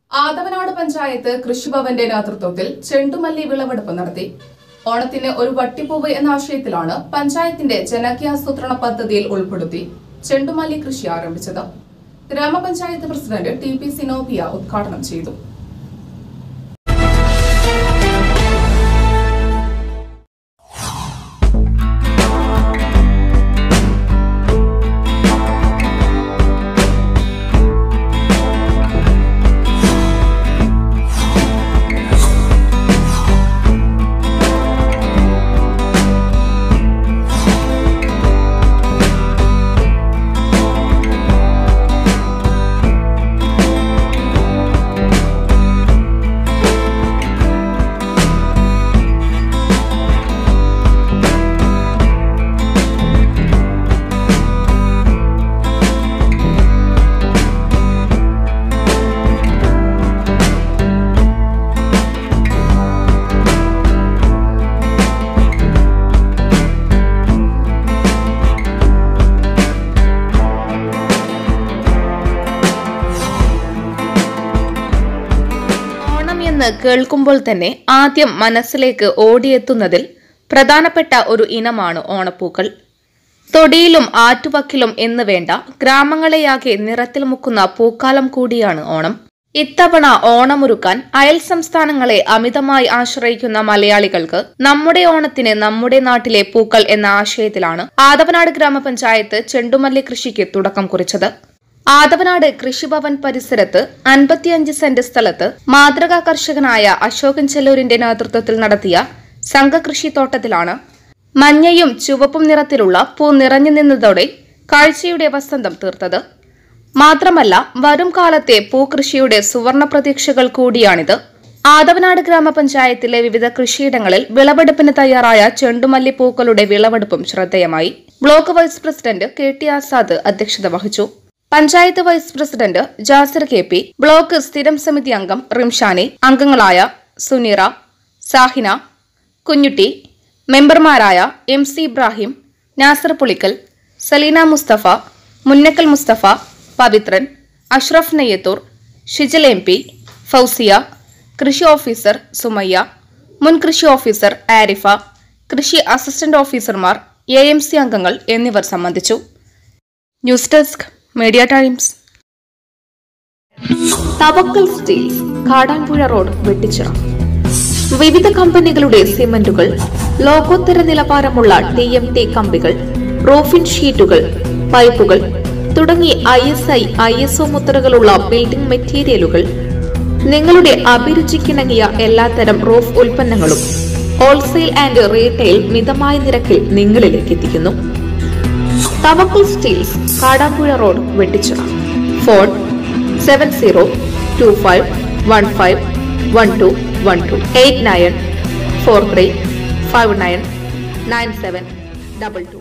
ആദവനാട് പഞ്ചായത്ത് കൃഷിഭവന്റെ നേതൃത്വത്തിൽ ചെണ്ടുമല്ലി വിളവെടുപ്പ് നടത്തി ഓണത്തിന് ഒരു വട്ടിപ്പൂവ് എന്ന ആശയത്തിലാണ് പഞ്ചായത്തിന്റെ ജനകീയാസൂത്രണ പദ്ധതിയിൽ ഉൾപ്പെടുത്തി ചെണ്ടുമല്ലി കൃഷി ആരംഭിച്ചത് ഗ്രാമപഞ്ചായത്ത് പ്രസിഡന്റ് ടി പി സിനോപിയ ഉദ്ഘാടനം ചെയ്തു ഓണം എന്ന് കേൾക്കുമ്പോൾ തന്നെ ആദ്യം മനസ്സിലേക്ക് ഓടിയെത്തുന്നതിൽ പ്രധാനപ്പെട്ട ഒരു ഇനമാണ് ഓണപ്പൂക്കൾ തൊടിയിലും ആറ്റുവക്കിലും എന്ന് വേണ്ട ഗ്രാമങ്ങളെയാകെ നിറത്തിൽ മുക്കുന്ന പൂക്കാലം കൂടിയാണ് ഓണം ഇത്തവണ ഓണമൊരുക്കാൻ അയൽ സംസ്ഥാനങ്ങളെ അമിതമായി ആശ്രയിക്കുന്ന മലയാളികൾക്ക് നമ്മുടെ ഓണത്തിന് നമ്മുടെ നാട്ടിലെ പൂക്കൾ എന്ന ആശയത്തിലാണ് ആദവനാട് ഗ്രാമപഞ്ചായത്ത് ചെണ്ടുമല്ലി കൃഷിക്ക് തുടക്കം കുറിച്ചത് ആദവനാട് കൃഷിഭവൻ പരിസരത്ത് അൻപത്തിയഞ്ച് സെന്റ് സ്ഥലത്ത് മാതൃകാ കർഷകനായ അശോകൻ ചെല്ലൂരിന്റെ നേതൃത്വത്തിൽ നടത്തിയ സംഘകൃഷി തോട്ടത്തിലാണ് മഞ്ഞയും ചുവപ്പും നിറത്തിലുള്ള പൂ നിറഞ്ഞു നിന്നതോടെ കാഴ്ചയുടെ വസന്തം തീർത്തത് മാത്രമല്ല വരും കാലത്തെ പൂകൃഷിയുടെ സുവർണ പ്രതീക്ഷകൾ കൂടിയാണിത് ആദവനാട് ഗ്രാമപഞ്ചായത്തിലെ വിവിധ കൃഷിയിടങ്ങളിൽ വിളവെടുപ്പിന് തയ്യാറായ ചെണ്ടുമല്ലി പൂക്കളുടെ വിളവെടുപ്പും ശ്രദ്ധേയമായി block vice president K T Azad അധ്യക്ഷത വഹിച്ചു panchayat vice president Jasir K P block സ്ഥിരം സമിതി അംഗം റിംഷാനി അംഗങ്ങളായ സുനീറ സാഹിന കുഞ്ഞുട്ടി മെമ്പർമാരായ M C Ibrahim Nasar Pulikkal Saleena Musthafa Munnakkal Musthafa Pavithran Ashraf Neyyathur Shijal M P Fousiya കൃഷി ഓഫീസർ സുമയ്യ മുൻ കൃഷി ഓഫീസർ ആരിഫ കൃഷി അസിസ്റ്റന്റ് ഓഫീസർമാർ എ എം സി അംഗങ്ങൾ എന്നിവർ സംബന്ധിച്ചു news desk Media Times Thavakkal Steels Kadampuzha road Vettichira വിവിധ കമ്പനികളുടെ സിമന്റുകൾ ലോകോത്തര നിലവാരമുള്ള ടി എം ടി കമ്പികൾ റോഫിൻ ഷീറ്റുകൾ പൈപ്പുകൾ തുടങ്ങി I S I I S O മുദ്രകളുള്ള ബിൽഡിംഗ് മെറ്റീരിയലുകൾ നിങ്ങളുടെ അഭിരുചിക്കിണങ്ങിയ എല്ലാത്തരം റൂഫ് ഉൽപ്പന്നങ്ങളും ഹോൾസെയിൽ ആൻഡ് റീറ്റെയിൽ മിതമായ നിരക്കിൽ നിങ്ങളിലേക്ക് എത്തിക്കുന്നു Thavakkal Steels Kadampuzha road Vettichira phone seven zero two five one five one two one two eight nine four three five nine nine seven double to